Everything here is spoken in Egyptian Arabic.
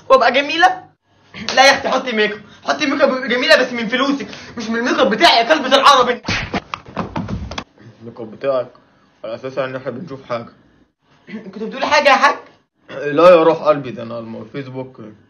وابقى جميله لا يا اختي حطي ميك اب حطي ميك اب جميله بس من فلوسك مش من الميك اب بتاعي يا كلبة العربي الميك اب بتاعك على اساس ان احنا بنشوف حاجه كنت بتقولي حاجه يا حاج لا يا روح قلبي ده انا على الفيسبوك